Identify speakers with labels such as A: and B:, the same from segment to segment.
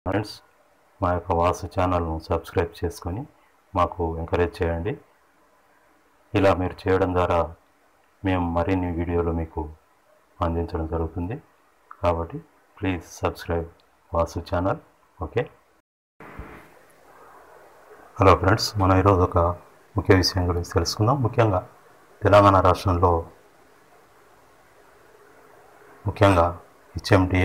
A: friends మా యొక్క వాసు ఛానల్ను సబ్స్క్రైబ్ చేసుకొని మాకు ఎంకరేజ్ చేయండి ఇలా మీరు చేయడం ద్వారా మేము మరిన్ని వీడియోలు మీకు అందించడం జరుగుతుంది కాబట్టి please subscribe Vasu channel okay hello friends మనం ఈరోజు ఒక ముఖ్య విషయం గురించి తెలుసుకుందాం ముఖ్యంగా తెలంగాణ రాష్ట్రంలో ముఖ్యంగా హెచ్ఎండిఏ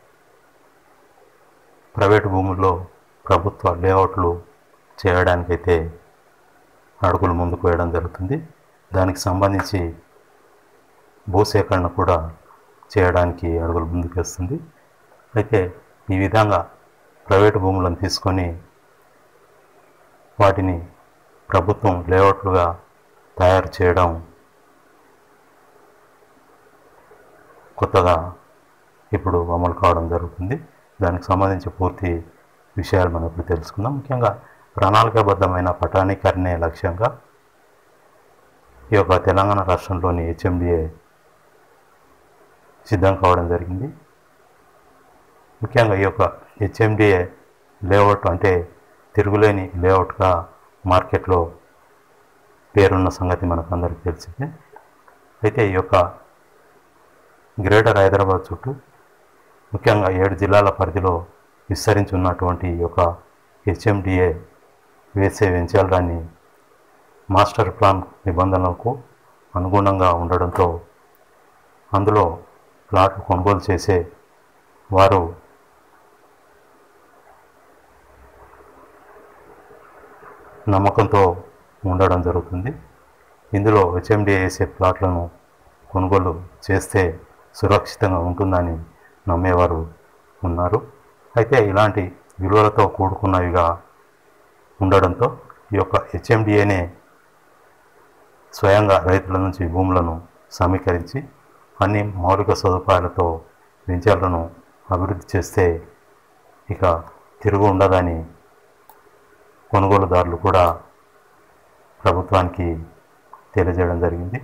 A: ప్రైవేటు భూముల్లో ప్రభుత్వ లేఅవుట్లు చేయడానికైతే అడుగులు ముందుకు వేయడం జరుగుతుంది దానికి సంబంధించి భూసేకరణ కూడా చేయడానికి అడుగులు ముందుకు వేస్తుంది అయితే ఈ విధంగా ప్రైవేటు భూములను తీసుకొని వాటిని ప్రభుత్వం లేఅవుట్లుగా తయారు చేయడం కొత్తగా ఇప్పుడు అమలు కావడం జరుగుతుంది దానికి సంబంధించి పూర్తి విషయాలు మనం ఇప్పుడు తెలుసుకుందాం ముఖ్యంగా ప్రణాళికాబద్ధమైన పట్టణీకరణే లక్ష్యంగా ఈ యొక్క తెలంగాణ రాష్ట్రంలోని హెచ్ఎండిఏ సిద్ధం కావడం జరిగింది ముఖ్యంగా ఈ యొక్క హెచ్ఎండిఏ లేఅవుట్ అంటే తిరుగులేని లేఅవుట్గా మార్కెట్లో పేరున్న సంగతి మనకు అందరికీ తెలిసిందే అయితే ఈ యొక్క గ్రేటర్ హైదరాబాద్ చుట్టూ ముఖ్యంగా ఏడు జిల్లాల పరిధిలో విస్తరించి ఉన్నటువంటి ఈ యొక్క హెచ్ఎండిఏ వేసే వెంచాలని మాస్టర్ ప్లాన్ నిబంధనలకు అనుగుణంగా ఉండడంతో అందులో ప్లాట్లు కొనుగోలు చేసే వారు నమ్మకంతో ఉండడం జరుగుతుంది ఇందులో హెచ్ఎండిఏ వేసే ప్లాట్లను కొనుగోలు చేస్తే సురక్షితంగా ఉంటుందని నమ్మేవారు ఉన్నారు అయితే ఇలాంటి విలువలతో కూడుకున్నవిగా ఉండడంతో ఈ యొక్క హెచ్ఎండిఏనే స్వయంగా రైతుల నుంచి భూములను సమీకరించి అన్ని మౌలిక సదుపాయాలతో వెంచర్లను అభివృద్ధి చేస్తే ఇక తిరుగు ఉండదని కొనుగోలుదారులు కూడా ప్రభుత్వానికి తెలియజేయడం జరిగింది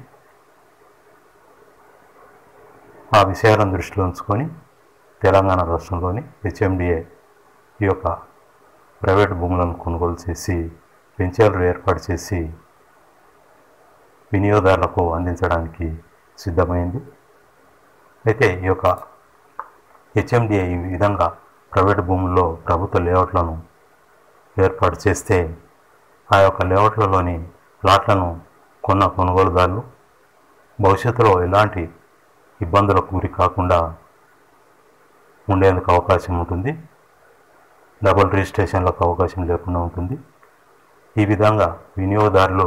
A: ఆ విషయాలను దృష్టిలో ఉంచుకొని తెలంగాణ రాష్ట్రంలోని హెచ్ఎండిఏ ఈ యొక్క ప్రైవేట్ భూములను కొనుగోలు చేసి వెంచర్లు ఏర్పాటు చేసి వినియోగదారులకు అందించడానికి సిద్ధమైంది అయితే ఈ యొక్క హెచ్ఎండిఏ ఈ విధంగా ప్రైవేట్ భూముల్లో ప్రభుత్వ లేఅవుట్లను ఏర్పాటు చేస్తే ఆ యొక్క లేఅవుట్లలోని ప్లాట్లను కొన్న కొనుగోలుదారులు భవిష్యత్తులో ఎలాంటి ఇబ్బందులకు గురి కాకుండా ఉండేందుకు అవకాశం ఉంటుంది డబుల్ రిజిస్ట్రేషన్లకు అవకాశం లేకుండా ఉంటుంది ఈ విధంగా వినియోగదారులు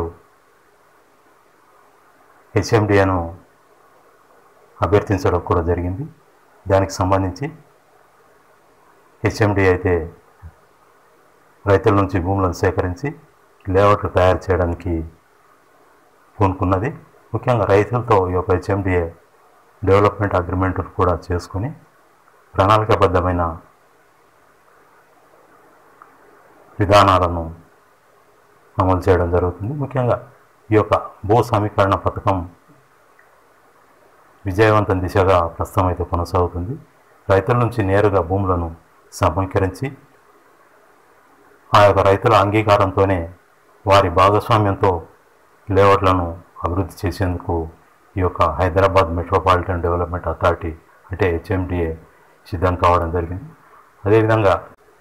A: హెచ్ఎండిఏను అభ్యర్థించడం కూడా జరిగింది దానికి సంబంధించి హెచ్ఎండి అయితే రైతుల నుంచి భూములను సేకరించి లేఅవుట్లు తయారు చేయడానికి పూనుకున్నది ముఖ్యంగా రైతులతో ఈ యొక్క హెచ్ఎండిఏ డెవలప్మెంట్ అగ్రిమెంట్ కూడా చేసుకుని ప్రణాళికాబద్ధమైన విధానాలను అమలు చేయడం జరుగుతుంది ముఖ్యంగా ఈ యొక్క భూ సమీకరణ పథకం విజయవంతం దిశగా ప్రస్తుతం అయితే కొనసాగుతుంది రైతుల నుంచి నేరుగా భూములను సమీకరించి ఆ యొక్క రైతుల అంగీకారంతోనే వారి భాగస్వామ్యంతో లేఅవుట్లను అభివృద్ధి చేసేందుకు ఈ యొక్క హైదరాబాద్ మెట్రోపాలిటన్ డెవలప్మెంట్ అథారిటీ అంటే హెచ్ఎండిఏ సిద్ధం కావడం జరిగింది అదేవిధంగా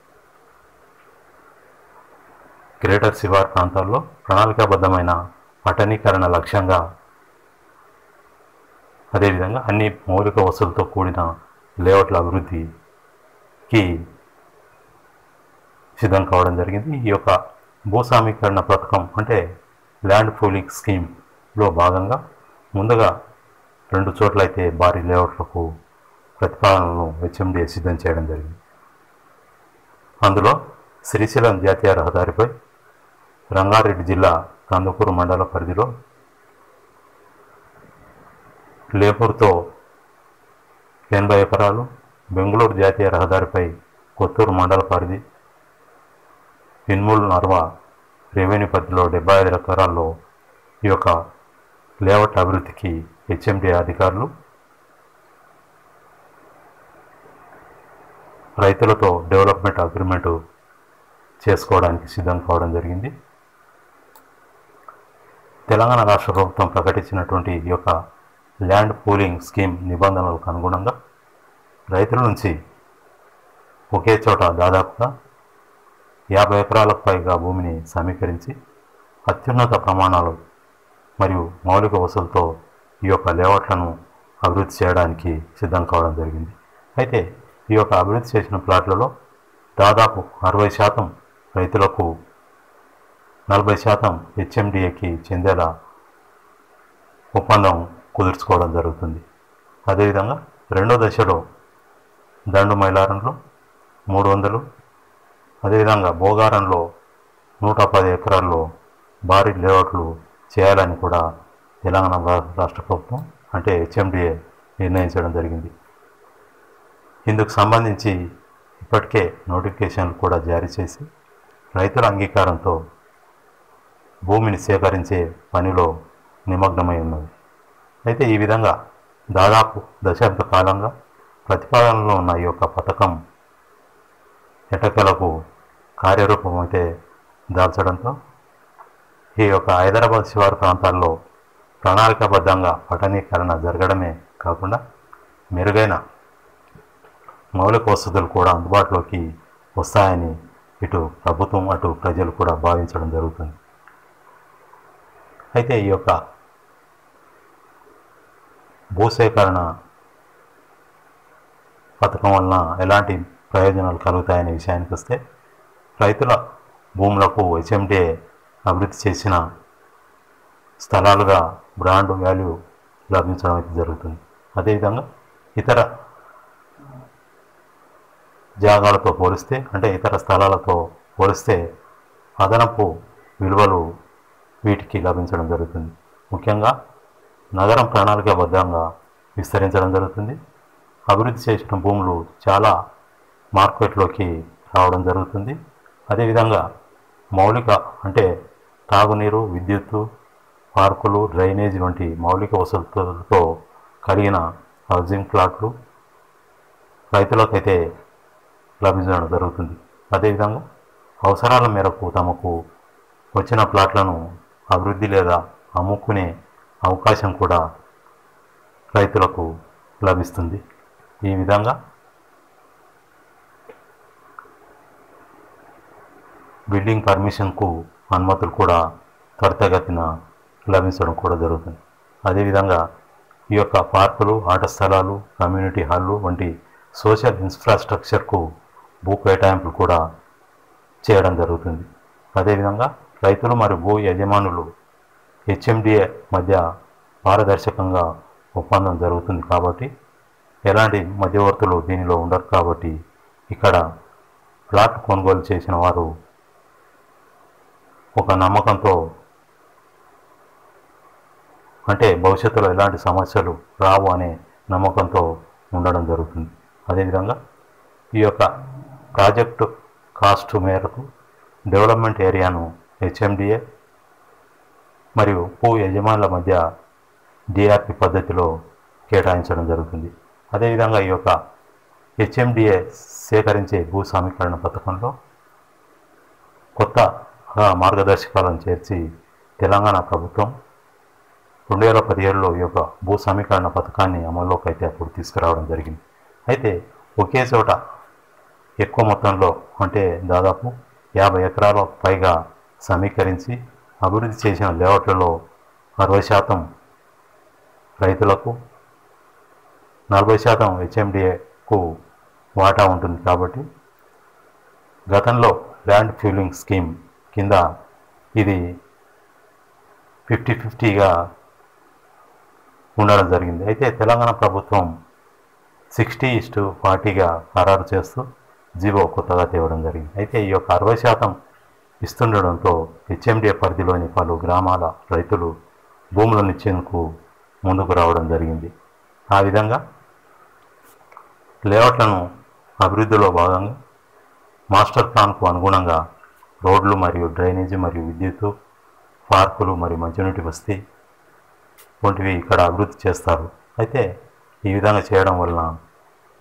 A: గ్రేటర్ శివార్ ప్రాంతాల్లో ప్రణాళికాబద్ధమైన పట్టణీకరణ లక్ష్యంగా అదేవిధంగా అన్ని మౌలిక వసతులతో కూడిన లేఅవుట్ల అభివృద్ధికి సిద్ధం కావడం జరిగింది ఈ యొక్క భూసామీకరణ పథకం అంటే ల్యాండ్ పూలింగ్ స్కీమ్లో భాగంగా ముందుగా రెండు చోట్ల అయితే భారీ లేఅవుట్లకు ప్రతిపాదనలను హెచ్ఎండిఏ సిద్ధం చేయడం జరిగింది అందులో శ్రీశైలం జాతీయ రహదారిపై రంగారెడ్డి జిల్లా కందుకూరు మండల పరిధిలో లేపూర్తో ఎనభై ఎకరాలు బెంగళూరు జాతీయ రహదారిపై కొత్తూరు మండల పరిధి ఇన్మూల్ నర్వ రెవెన్యూ పరిధిలో డెబ్బై ఐదు ఎకరాల్లో ఈ యొక్క లేఅవుట్ అభివృద్ధికి హెచ్ఎండి అధికారులు రైతులతో డెవలప్మెంట్ అగ్రిమెంట్ చేసుకోవడానికి సిద్ధం కావడం జరిగింది తెలంగాణ రాష్ట్ర ప్రభుత్వం ప్రకటించినటువంటి ఈ యొక్క ల్యాండ్ పూలింగ్ స్కీమ్ నిబంధనలకు అనుగుణంగా రైతుల నుంచి ఒకే చోట దాదాపుగా యాభై ఎకరాలకు పైగా భూమిని సమీకరించి అత్యున్నత ప్రమాణాలు మరియు మౌలిక వసతులతో ఈ యొక్క లేఅవుట్లను అభివృద్ధి చేయడానికి సిద్ధం కావడం జరిగింది అయితే ఈ యొక్క అభివృద్ధి చేసిన ప్లాట్లలో దాదాపు అరవై శాతం రైతులకు నలభై శాతం హెచ్ఎండిఏకి చెందేలా ఒప్పందం కుదుర్చుకోవడం జరుగుతుంది అదేవిధంగా రెండో దశలో దండు మైలారంలో మూడు వందలు అదేవిధంగా భోగారంలో నూట పది ఎకరాల్లో భారీ లేఅవుట్లు చేయాలని కూడా తెలంగాణ రా- రాష్ట్ర ప్రభుత్వం అంటే హెచ్ఎండిఏ నిర్ణయించడం జరిగింది ఇందుకు సంబంధించి ఇప్పటికే నోటిఫికేషన్లు కూడా జారీ చేసి రైతుల అంగీకారంతో భూమిని సేకరించే పనిలో నిమగ్నమై ఉన్నది అయితే ఈ విధంగా దాదాపు దశాబ్ద కాలంగా ప్రతిపాదనలో ఉన్న ఈ యొక్క పథకం ఎటకెలకు కార్యరూపం అయితే దాల్చడంతో ఈ యొక్క హైదరాబాద్ శివారు ప్రాంతాల్లో ప్రణాళికాబద్ధంగా పట్టణీకరణ జరగడమే కాకుండా మెరుగైన మౌలిక వసతులు కూడా అందుబాటులోకి వస్తాయని ఇటు ప్రభుత్వం అటు ప్రజలు కూడా భావించడం జరుగుతుంది అయితే ఈ యొక్క భూసేకరణ పథకం వలన ఎలాంటి ప్రయోజనాలు కలుగుతాయనే విషయానికి వస్తే రైతుల భూములకు హెచ్ఎండిఏ అభివృద్ధి చేసిన స్థలాలుగా బ్రాండ్ వాల్యూ లభించడం అయితే జరుగుతుంది అదేవిధంగా ఇతర జాగాలతో పోలిస్తే అంటే ఇతర స్థలాలతో పోలిస్తే అదనపు విలువలు వీటికి లభించడం జరుగుతుంది ముఖ్యంగా నగరం ప్రణాళికాబద్ధంగా విస్తరించడం జరుగుతుంది అభివృద్ధి చేసిన భూములు చాలా మార్కెట్లోకి రావడం జరుగుతుంది అదేవిధంగా మౌలిక అంటే తాగునీరు విద్యుత్తు పార్కులు డ్రైనేజ్ వంటి మౌలిక వసతులతో కలిగిన హౌసింగ్ ప్లాట్లు రైతులకైతే లభించడం జరుగుతుంది అదేవిధంగా అవసరాల మేరకు తమకు వచ్చిన ప్లాట్లను అభివృద్ధి లేదా అమ్ముకునే అవకాశం కూడా రైతులకు లభిస్తుంది ఈ విధంగా బిల్డింగ్ పర్మిషన్కు అనుమతులు కూడా త్వరితగతిన లభించడం కూడా జరుగుతుంది అదేవిధంగా ఈ యొక్క పార్కులు ఆట స్థలాలు కమ్యూనిటీ హాళ్ళు వంటి సోషల్ ఇన్ఫ్రాస్ట్రక్చర్కు భూ కేటాయింపులు కూడా చేయడం జరుగుతుంది అదేవిధంగా రైతులు మరియు భూ యజమానులు హెచ్ఎండిఏ మధ్య పారదర్శకంగా ఒప్పందం జరుగుతుంది కాబట్టి ఎలాంటి మధ్యవర్తులు దీనిలో ఉండరు కాబట్టి ఇక్కడ ప్లాట్ కొనుగోలు చేసిన వారు ఒక నమ్మకంతో అంటే భవిష్యత్తులో ఎలాంటి సమస్యలు రావు అనే నమ్మకంతో ఉండడం జరుగుతుంది అదేవిధంగా ఈ యొక్క ప్రాజెక్టు కాస్ట్ మేరకు డెవలప్మెంట్ ఏరియాను హెచ్ఎండిఏ మరియు భూ యజమానుల మధ్య డిఆర్పి పద్ధతిలో కేటాయించడం జరుగుతుంది అదేవిధంగా ఈ యొక్క హెచ్ఎండిఏ సేకరించే భూ సమీకరణ పథకంలో కొత్త ఆ, మార్గదర్శకాలను చేర్చి తెలంగాణ ప్రభుత్వం రెండు వేల పదిహేడులో ఈ యొక్క భూ సమీకరణ పథకాన్ని అమల్లోకి అయితే అప్పుడు తీసుకురావడం జరిగింది అయితే ఒకే చోట ఎక్కువ మొత్తంలో అంటే దాదాపు యాభై ఎకరాల పైగా సమీకరించి అభివృద్ధి చేసిన లేఅవుట్లలో అరవై శాతం రైతులకు నలభై శాతం హెచ్ఎండిఏకు వాటా ఉంటుంది కాబట్టి గతంలో ల్యాండ్ ఫ్యూలింగ్ స్కీమ్ కింద ఇది ఫిఫ్టీ ఫిఫ్టీగా ఉండడం జరిగింది అయితే తెలంగాణ ప్రభుత్వం సిక్స్టీ ఇస్టు ఫార్టీగా ఖరారు చేస్తూ జీవో కొత్తగా తేవడం జరిగింది అయితే ఈ యొక్క అరవై శాతం ఇస్తుండడంతో హెచ్ఎండిఏ పరిధిలోని పలు గ్రామాల రైతులు భూములను ఇచ్చేందుకు ముందుకు రావడం జరిగింది ఆ విధంగా లేఅవుట్లను అభివృద్ధిలో భాగంగా మాస్టర్ ప్లాన్కు అనుగుణంగా రోడ్లు మరియు డ్రైనేజీ మరియు విద్యుత్తు పార్కులు మరియు మంచినీటి వసతి వంటివి ఇక్కడ అభివృద్ధి చేస్తారు అయితే ఈ విధంగా చేయడం వలన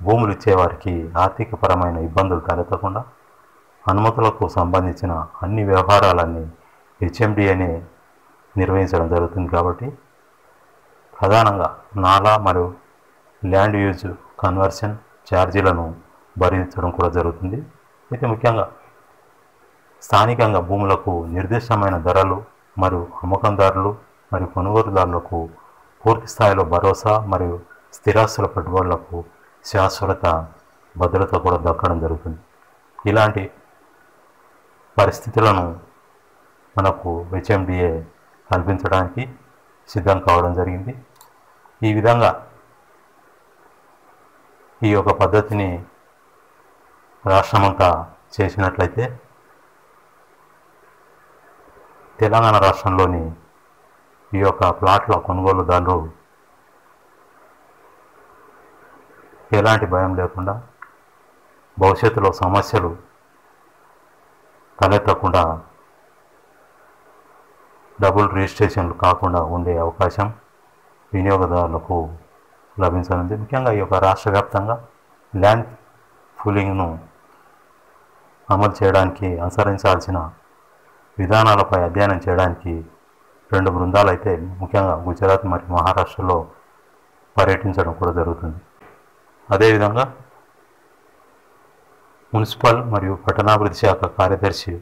A: భూములు ఇచ్చేవారికి ఆర్థికపరమైన ఇబ్బందులు తలెత్తకుండా అనుమతులకు సంబంధించిన అన్ని వ్యవహారాలన్నీ హెచ్ఎండిఏనే నిర్వహించడం జరుగుతుంది కాబట్టి ప్రధానంగా నాలా మరియు ల్యాండ్ యూజ్ కన్వర్షన్ ఛార్జీలను భరించడం కూడా జరుగుతుంది అయితే ముఖ్యంగా స్థానికంగా భూములకు నిర్దిష్టమైన ధరలు మరియు అమ్మకందారులు మరియు కొనుగోలుదారులకు పూర్తి స్థాయిలో భరోసా మరియు స్థిరాస్తుల పెట్టుబడులకు శాశ్వత భద్రత కూడా దక్కడం జరుగుతుంది ఇలాంటి పరిస్థితులను మనకు హెచ్ఎండిఏ కల్పించడానికి సిద్ధం కావడం జరిగింది ఈ విధంగా ఈ యొక్క పద్ధతిని రాష్ట్రమంతా చేసినట్లయితే తెలంగాణ రాష్ట్రంలోని ఈ యొక్క ప్లాట్ల కొనుగోలుదారులు ఎలాంటి భయం లేకుండా భవిష్యత్తులో సమస్యలు తలెత్తకుండా డబుల్ రిజిస్ట్రేషన్లు కాకుండా ఉండే అవకాశం వినియోగదారులకు లభించనుంది ముఖ్యంగా ఈ యొక్క రాష్ట్ర వ్యాప్తంగా ల్యాండ్ పూలింగ్ను అమలు చేయడానికి అనుసరించాల్సిన విధానాలపై అధ్యయనం చేయడానికి రెండు బృందాలు అయితే ముఖ్యంగా గుజరాత్ మరియు మహారాష్ట్రలో పర్యటించడం కూడా జరుగుతుంది అదేవిధంగా మున్సిపల్ మరియు పట్టణాభివృద్ధి శాఖ కార్యదర్శి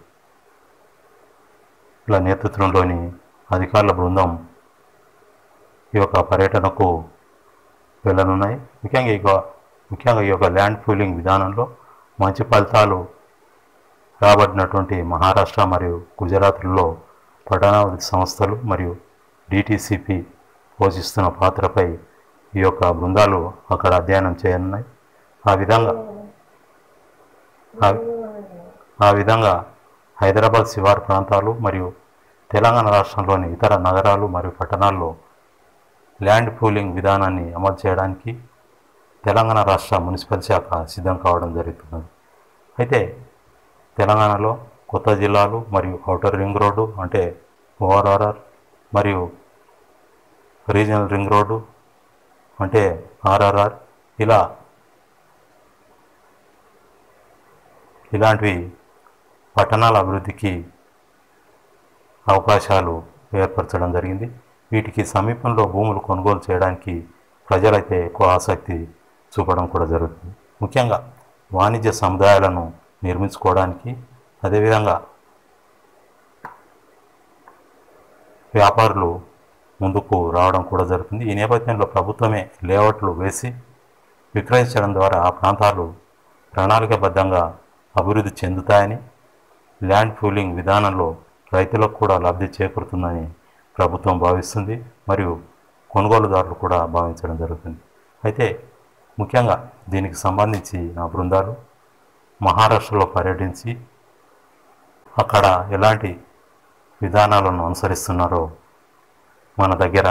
A: ల నేతృత్వంలోని అధికారుల బృందం ఈ యొక్క పర్యటనకు వెళ్ళనున్నాయి ముఖ్యంగా ఈ యొక్క- ముఖ్యంగా ఈ యొక్క ల్యాండ్ పూలింగ్ విధానంలో మంచి ఫలితాలు రాబడినటువంటి మహారాష్ట్ర మరియు గుజరాత్లలో పట్టణాభివృద్ధి సంస్థలు మరియు డిటిసిపి పోషిస్తున్న పాత్రపై ఈ యొక్క బృందాలు అక్కడ అధ్యయనం చేయనున్నాయి ఆ విధంగా ఆ- ఆ విధంగా హైదరాబాద్ శివారు ప్రాంతాలు మరియు తెలంగాణ రాష్ట్రంలోని ఇతర నగరాలు మరియు పట్టణాల్లో ల్యాండ్ పూలింగ్ విధానాన్ని అమలు చేయడానికి తెలంగాణ రాష్ట్ర మున్సిపల్ శాఖ సిద్ధం కావడం జరుగుతున్నది అయితే తెలంగాణలో కొత్త జిల్లాలు మరియు ఔటర్ రింగ్ రోడ్డు అంటే ఓఆర్ఆర్ఆర్ మరియు రీజనల్ రింగ్ రోడ్డు అంటే ఆర్ఆర్ఆర్ ఇలా ఇలాంటివి పట్టణాల అభివృద్ధికి అవకాశాలు ఏర్పరచడం జరిగింది వీటికి సమీపంలో భూములు కొనుగోలు చేయడానికి ప్రజలైతే ఎక్కువ ఆసక్తి చూపడం కూడా జరుగుతుంది ముఖ్యంగా వాణిజ్య సముదాయాలను నిర్మించుకోవడానికి అదేవిధంగా వ్యాపారులు ముందుకు రావడం కూడా జరుగుతుంది ఈ నేపథ్యంలో ప్రభుత్వమే లేఅవుట్లు వేసి విక్రయించడం ద్వారా ఆ ప్రాంతాలు ప్రణాళికాబద్ధంగా అభివృద్ధి చెందుతాయని ల్యాండ్ పూలింగ్ విధానంలో రైతులకు కూడా లబ్ధి చేకూరుతుందని ప్రభుత్వం భావిస్తుంది మరియు కొనుగోలుదారులు కూడా భావించడం జరుగుతుంది అయితే ముఖ్యంగా దీనికి సంబంధించి నా బృందాలు మహారాష్ట్రలో పర్యటించి అక్కడ ఎలాంటి విధానాలను అనుసరిస్తున్నారో మన దగ్గర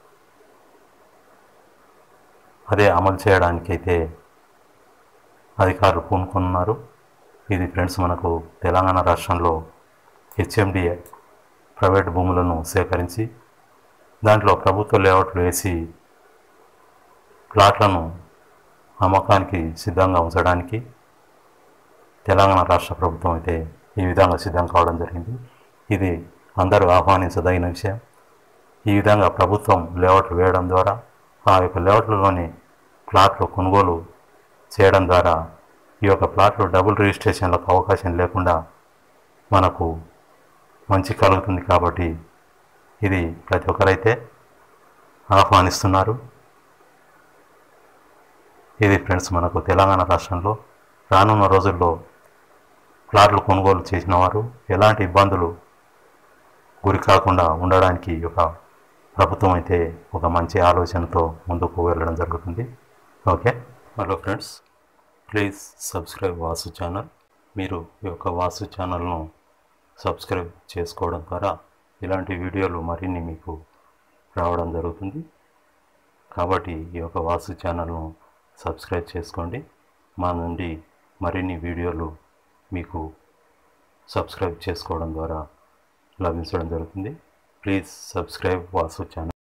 A: అదే అమలు చేయడానికైతే అధికారులు పూనుకున్నారు ఇది ఫ్రెండ్స్ మనకు తెలంగాణ రాష్ట్రంలో హెచ్ఎండిఏ ప్రైవేట్ భూములను సేకరించి దాంట్లో ప్రభుత్వ లేఅవుట్లు వేసి ప్లాట్లను అమ్మకానికి సిద్ధంగా ఉంచడానికి తెలంగాణ రాష్ట్ర ప్రభుత్వం అయితే ఈ విధంగా సిద్ధం కావడం జరిగింది ఇది అందరూ ఆహ్వానించదగిన విషయం ఈ విధంగా ప్రభుత్వం లేఅవుట్లు వేయడం ద్వారా ఆ యొక్క లేఅవుట్లలోని ప్లాట్లు కొనుగోలు చేయడం ద్వారా ఈ యొక్క ప్లాట్లు డబుల్ రిజిస్ట్రేషన్లకు అవకాశం లేకుండా మనకు మంచి కలుగుతుంది కాబట్టి ఇది ప్రతి ఒక్కరైతే ఆహ్వానిస్తున్నారు ఇది ఫ్రెండ్స్ మనకు తెలంగాణ రాష్ట్రంలో రానున్న రోజుల్లో ప్లాట్లు కొనుగోలు చేసిన వారు ఎలాంటి ఇబ్బందులు గురి కాకుండా ఉండడానికి ఒక ప్రభుత్వం అయితే ఒక మంచి ఆలోచనతో ముందుకు వెళ్ళడం జరుగుతుంది okay hello friends please subscribe Vasu channel మీరు ఈ యొక్క వాసు ఛానల్ను సబ్స్క్రైబ్ చేసుకోవడం ద్వారా ఇలాంటి వీడియోలు మరిన్ని మీకు రావడం జరుగుతుంది కాబట్టి ఈ యొక్క వాసు ఛానల్ను సబ్స్క్రైబ్ చేసుకోండి మా నుండి మరిన్ని వీడియోలు మీకు సబ్స్క్రైబ్ చేసుకోవడం ద్వారా లభించడం జరుగుతుంది ప్లీజ్ సబ్స్క్రైబ్ వాసు ఛానల్